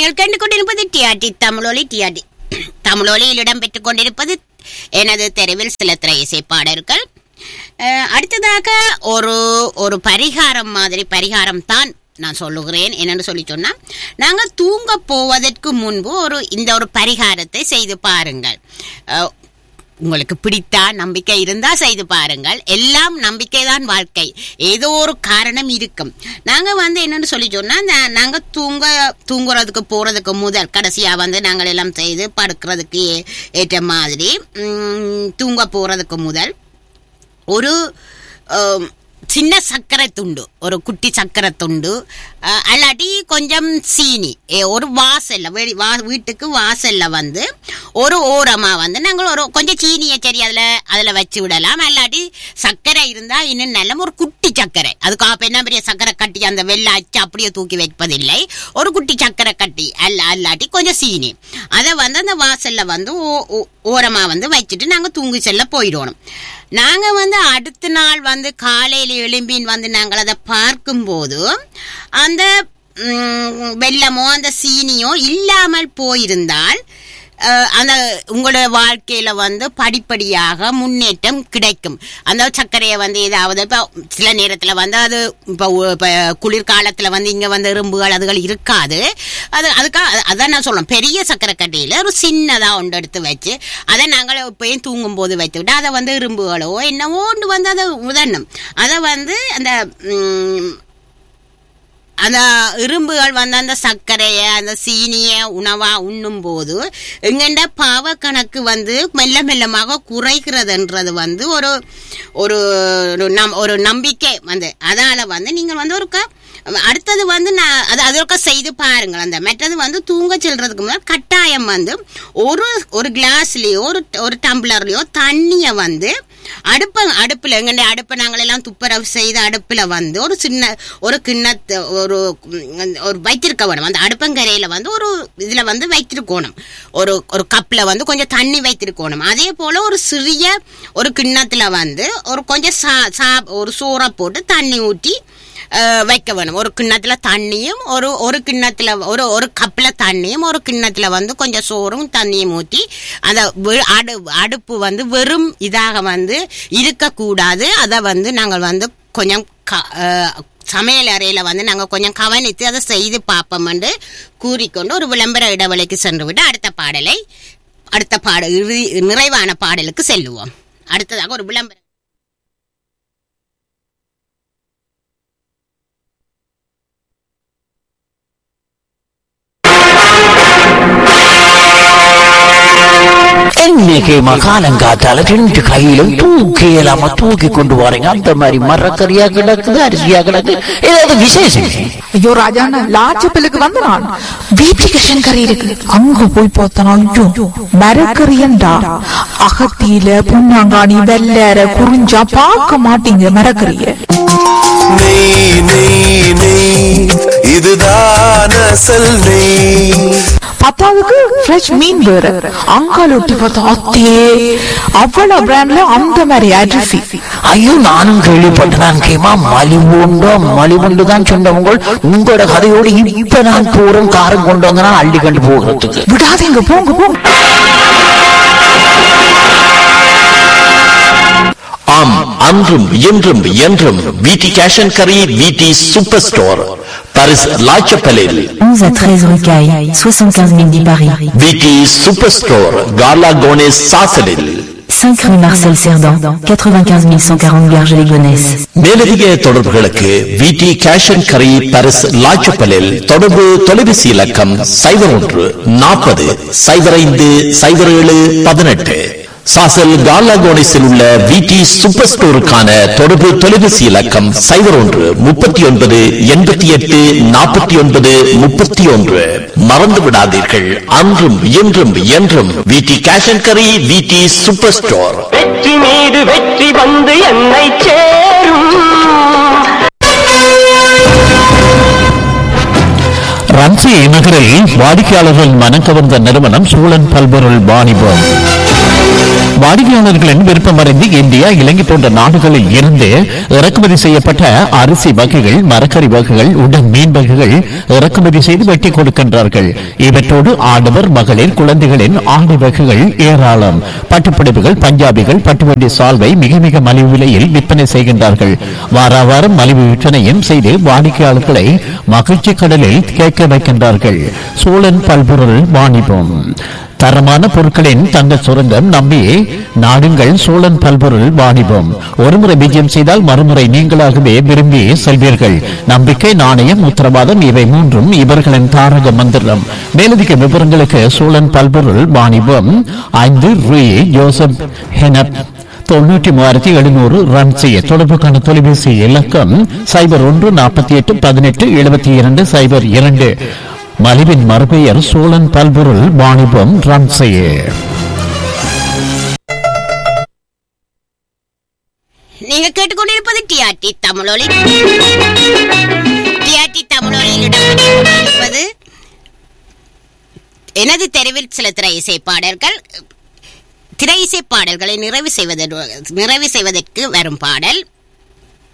நீங்கள் கண்டு கொண்டிருப்பது டிஆர்டி தமிழொலி டிஆர்டி தமிழொலியில் இடம்பெற்றுக் கொண்டிருப்பது எனது தெருவில் சில திரை இசை பாடல்கள் அஹ், அடுத்ததாக ஒரு ஒரு பரிகாரம் மாதிரி பரிகாரம் தான் நான் சொல்லுகிறேன் என்னன்னு சொல்லி சொன்னா நாங்க தூங்க போவதற்கு முன்பு ஒரு இந்த ஒரு பரிகாரத்தை செய்து பாருங்கள் அஹ், உங்களுக்கு பிடித்தா நம்பிக்கை இருந்தா செய்து பாருங்கள் எல்லாம் நம்பிக்கை தான் வாழ்க்கை ஏதோ ஒரு காரணம் இருக்கும் நாங்க வந்து என்னன்னு சொல்லி சொன்னா நா- நாங்க தூங்க தூங்குறதுக்கு போறதுக்கு முதல் கடைசியா வந்து நாங்கள் எல்லாம் செய்து படுக்கிறதுக்கு ஏ- ஏற்ற மாதிரி ம், தூங்க போறதுக்கு முதல் ஒரு ஆம், சின்ன சர்க்கரை துண்டு ஒரு குட்டி சர்க்கரை துண்டு அஹ், அல்லாட்டி கொஞ்சம் சீனி ஏ, ஒரு வாசல்ல வெளி வா வீட்டுக்கு வாசல்ல வந்து ஒரு ஓரமா வந்து நாங்கள் ஒரு கொஞ்சம் சீனியை சரி அதுல அதுல வச்சு விடலாம் அல்லாட்டி சர்க்கரை இருந்தா இன்னும் நல்ல ஒரு குட்டி சர்க்கரை அதுக்கு அப்ப என்ன பெரிய சர்க்கரை கட்டி அந்த வெள்ளை அச்சு அப்படியே தூக்கி வைப்பதில்லை ஒரு குட்டி சர்க்கரை கட்டி அல்ல அல்லாட்டி கொஞ்சம் சீனி அதை வந்து அந்த வாசல்ல வந்து ஓ- ஓ- ஓரமா வந்து வச்சுட்டு நாங்க தூங்கி செல்ல போயிடணும் நாங்க வந்து அடுத்த நாள் வந்து காலையில எழும்பின் வந்து நாங்கள் அதை பார்க்கும்போது அந்த ம், வெல்லமோ அந்த சீனியோ இல்லாமல் போயிருந்தால் அஹ், அந்த உங்களோட வாழ்க்கையில வந்து படிப்படியாக முன்னேற்றம் கிடைக்கும் அந்த சர்க்கரையை வந்து ஏதாவது இப்போ சில நேரத்துல வந்து அது இப்போ இப்போ குளிர்காலத்துல வந்து இங்க வந்து எறும்புகள் அதுகள் இருக்காது அது அதுக்காக அதான் நான் சொல்றேன் பெரிய சர்க்கரை கட்டியில ஒரு சின்னதா ஒன்று எடுத்து வச்சு அதை நாங்கள் இப்பயும் தூங்கும் போது வைத்துக்கிட்டு அதை வந்து எறும்புகளோ என்னவோ ஒன்று வந்து அதை உதணும் அதை வந்து அந்த ம், அந்த இரும்புகள் வந்து அந்த சர்க்கரையை அந்த சீனியை உணவா உண்ணும் போது எங்கண்ட பாவ கணக்கு வந்து மெல்ல மெல்லமாக குறைகிறதுன்றது வந்து ஒரு ஒரு ஒரு நம் ஒரு நம்பிக்கை வந்து அதால வந்து நீங்கள் வந்து ஒரு க- அடுத்தது வந்து நான் அது அதற்க செய்து பாருங்கள் அந்த மற்றது வந்து தூங்க செல்றதுக்கு முன்னாடி கட்டாயம் வந்து ஒரு ஒரு கிளாஸ்லயோ ஒரு ஒரு டம்ளர்லயோ தண்ணியை வந்து அடுப்ப அடுப்புல எங்கடைய அடுப்பை நாங்கள் எல்லாம் துப்புரவு செய்த அடுப்புல வந்து ஒரு சின்ன ஒரு கிண்ணத்து ஒரு ம், ஒரு வைத்திருக்க வேணும் அந்த அடுப்பங்கரையில வந்து ஒரு இதுல வந்து வைத்திருக்கணும் ஒரு ஒரு கப்ல வந்து கொஞ்சம் தண்ணி வைத்திருக்கணும் அதே போல ஒரு சிறிய ஒரு கிண்ணத்துல வந்து ஒரு கொஞ்சம் சா சா ஒரு சோறை போட்டு தண்ணி ஊற்றி அஹ், வைக்க வேணும் ஒரு கிண்ணத்துல தண்ணியும் ஒரு ஒரு கிண்ணத்துல ஒரு ஒரு கப்ல தண்ணியும் ஒரு கிண்ணத்துல வந்து கொஞ்சம் சோறும் தண்ணியும் ஊற்றி அந்த வெ- அடு அடுப்பு வந்து வெறும் இதாக வந்து இருக்கக்கூடாது அதை வந்து நாங்கள் வந்து கொஞ்சம் க- அஹ், சமையல் அறையில வந்து நாங்க கொஞ்சம் கவனித்து அதை செய்து பார்ப்போம் என்று கூறிக்கொண்டு ஒரு விளம்பர இடைவெளிக்கு சென்று விட்டு அடுத்த பாடலை அடுத்த பாட இறுதி நிறைவான பாடலுக்கு செல்லுவோம் அடுத்ததாக ஒரு விளம்பர இன்னைக்கு மகாலங்காத்தால ரெண்டு கையிலும் தூக்கி இல்லாம தூக்கி கொண்டு வரீங்க அந்த மாதிரி மரக்கறியா கிடக்குது அரிசியா கிடக்கு ஏதாவது விசேஷம் ஐயோ ராஜாண்ணா லாச்சப்பிலுக்கு வந்து நான் வீட்டுக்கு கறி இருக்கு அங்க போய் பார்த்தனா ஐயோ மரக்கறியண்டா அகத்தியில புண்ணாங்காணி வெள்ளற குறிஞ்சா பார்க்க மாட்டீங்க மரக்கறிய நெய் நெய் நெய் இதுதான் அசல் நெய் பத்தாவதுக்கு ஃப்ரெஷ் மீன் வேற அங்கால ஒட்டி பார்த்தா அத்தே அவ்வளவு பிராண்ட்ல அந்த மாதிரி அரிசி ஐயோ நானும் கேள்விப்பட்டேன் கேமா மலிவுண்டோ மலிவுண்டு தான் சொன்னவங்க உங்களோட கதையோடு இப்ப நான் போறேன் காரம் கொண்டு வந்தனா அள்ளி கண்டு போகிறதுக்கு விடாதீங்க போங்க போங்க ஆம் அன்றும் இன்றும் என்றும் விடி கேஷ் அண்ட் கரி விடி சூப்பர் ஸ்டோர் பாரிஸ் லாச்சப்பலில் 11 à 13 rue Caille, 75 000 dit Paris. விடி சூப்பர் ஸ்டோர் கார்லா கோனேஸ் சாசலில் 5 rue Marcel Cerdan, 95 140 Garges-les-Gonesse. மேலதிக தொடர்புகளுக்கு விடி கேஷ் அண்ட் கரி பாரிஸ் லாச்சப்பலில் தொடர்பு தொலைபேசி இலக்கம் சைபர் ஒன்று நாற்பது சைபர் ஐந்து சைபர் ஏழு பதினெட்டு சாசல் கார்லா கோனேஸில் உள்ள விடி சூப்பர் ஸ்டோருக்கான தொடர்பு தொலைபேசி இலக்கம் சைபர் ஒன்று முப்பத்தி ஒன்பது எண்பத்தி எட்டு நாற்பத்தி ஒன்பது முப்பத்தி ஒன்று மறந்து விடாதீர்கள் அன்றும் இன்றும் என்றும் விடி கேஷ் அண்ட் கரி விடி சூப்பர் ஸ்டோர் வெற்றி மீது வெற்றி வந்து என்னை சேரும் ரன்சி நகரில் வாடிக்கையாளர்கள் மனம் கவர்ந்த நிறுவனம் சூழன் பல்பொருள் வாணிபம் வாடிக்கையாளர்களின் விருப்பமறிந்து இந்தியா இலங்கை போன்ற நாடுகளில் இருந்து இறக்குமதி செய்யப்பட்ட அரிசி வகைகள் மரக்கறி வகைகள் உடன் மீன் வகைகள் இறக்குமதி செய்து வெட்டி கொடுக்கின்றார்கள் இவற்றோடு ஆடவர் மகளிர் குழந்தைகளின் ஆடை வகைகள் ஏராளம் பட்டுப்புடவைகள் பஞ்சாபிகள் பட்டுவண்டி சால்வை மிக மிக மலிவு விலையில் விற்பனை செய்கின்றார்கள் வார வாரம் மலிவு விற்பனையும் செய்து வாடிக்கையாளர்களை மகிழ்ச்சி கடலில் கேட்க வைக்கின்றார்கள் சோழன் பல்பொருள் வாணிபம் தரமான பொருட்களின் தங்க சுரங்கம் நம்பி நாடுங்கள் சோழன் பல்பொருள் வாணிபம் ஒருமுறை விஜயம் செய்தால் மறுமுறை நீங்களாகவே விரும்பி செல்வீர்கள் நம்பிக்கை நாணயம் உத்தரவாதம் இவை மூன்றும் இவர்களின் தாரக மந்திரம் மேலதிக விவரங்களுக்கு சோழன் பல்பொருள் வாணிபம் ஐந்து ரூ ஜோசப் ஹெனப் தொண்ணூற்றி மூவாயிரத்தி எழுநூறு ரன் செய்ய தொடர்புக்கான தொலைபேசி இலக்கம் சைபர் ஒன்று நாற்பத்தி எட்டு பதினெட்டு எழுபத்தி இரண்டு சைபர் இரண்டு மலிவின் மறுபெயர் சோழன் பல்பொருள் வாணிபம் ரன் செய்ய நீங்க கேட்டுக்கொண்டிருப்பது டிஆர்டி தமிழொலி டிஆர்டி தமிழொலியில் இடம்பெற்றிருப்பது எனது தெருவில் சில திரை இசை பாடல்கள் திரை இசை பாடல்களை நிறைவு செய்வதற்கு நிறைவு செய்வதற்கு வரும் பாடல்